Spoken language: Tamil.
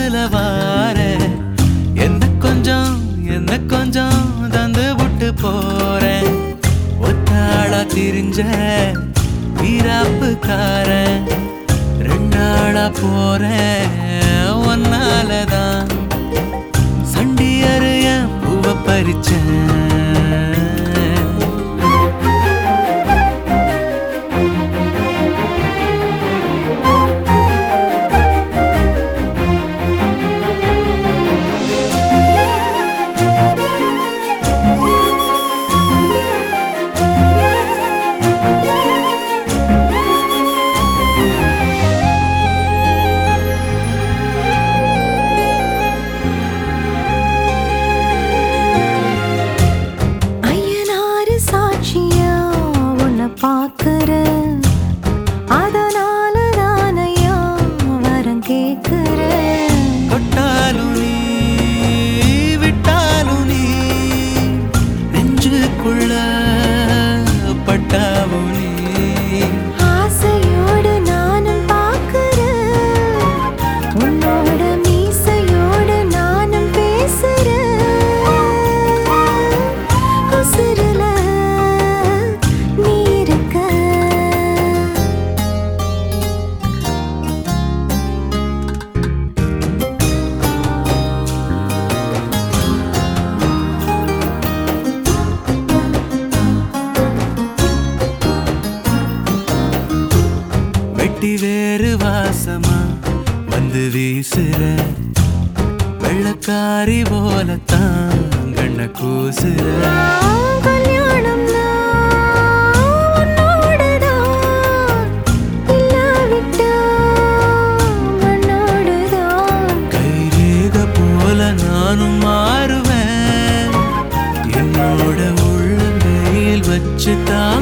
காத்துல வார என்ன கொஞ்சம் என்ன கொஞ்சம் தந்து விட்டு போறேன் ஒத்தாளா திரிஞ்ச வீராப்புக்காரன் ரெண்டாளா போறேன் ஒன்னாலதான் சண்டியரு என் பூவ பறிச்சேன் ஐயனாரு சாட்சியா உன்னை பார்க்கிறேன் அதனால தானையா வரம் கேட்கிறேன் தொட்டாலும் நீ விட்டாலும் நீ நெஞ்சுக்குள்ள பட்டாவும் நீ ஆசையோடு நானும் பார்க்கிறேன் உன்னோட மீசையோடு நானும் பேசுறேன் உசுருல நீ இருக்க வெட்டி வேறு வாசமா வந்து வீசுற வெள்ளக்காரி போலத்தான் கண்ண கூசுற கல்யாணம்னா உன்னோடுதான் இல்லாவிட்டா மண்ணோடுதான் கைரேக போல நானும் மாறுவேன் என்னோட உள்ள வெயில் வச்சு தான்